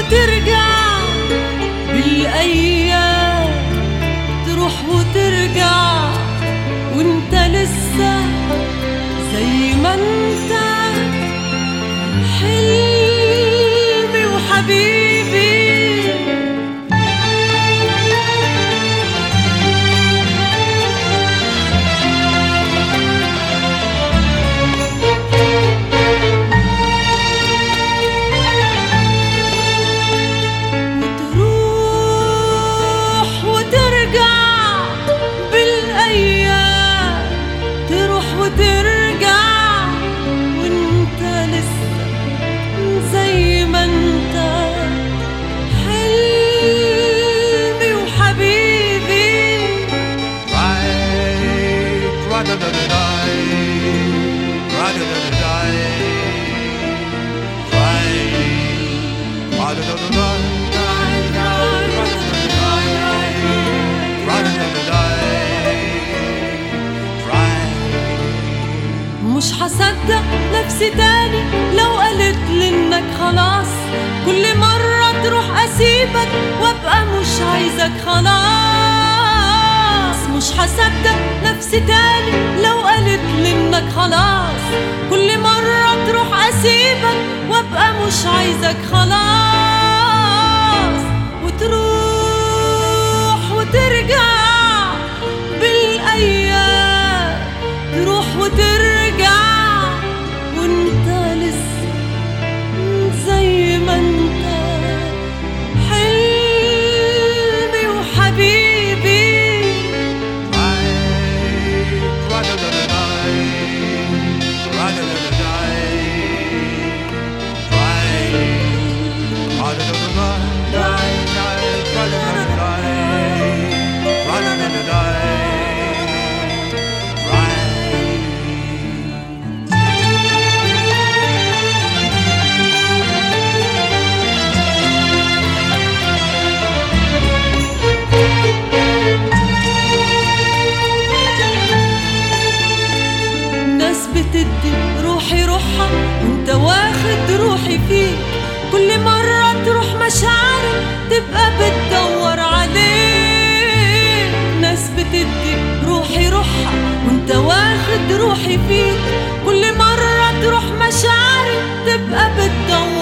وترجع بالأيام تروح وترجع وانت لسه زي ما انت حلمي وحبيبي وتروح وترجع بالأيام تروح وترجع وانت لسه زي ما انت حلمي وحبيبي Right, ra-da-da-da-die, ra-da-da-da-die, right, ra-da-da-da-die, ra-da-da-da-die, right. مش هصدق نفسي تاني لو قالت لي انك خلاص كل مرة تروح اسيبك وابقى مش عايزك خلاص مش هصدق نفسي تاني لو قالت لي انك خلاص كل مرة تروح اسيبك وابقى مش عايزك خلاص وتروح وترجع بالايام تروح وترجع وانت لسه زي ما انت حلمي وحبيبي Right, ra-da-da-da-die, ra-da-da-da-die, right, ra-da-da-da-die, ra-da-da-da-die, ra-da-da-da-die, right. ناس بتدي روحي روحها وانت واخد روحي فيك كل مرة تروح مشاعري تبقى بتدور عليك ناس بتدي روحي روحها وانت واخد روحي فيك كل مرة تروح مشاعري تبقى بتدور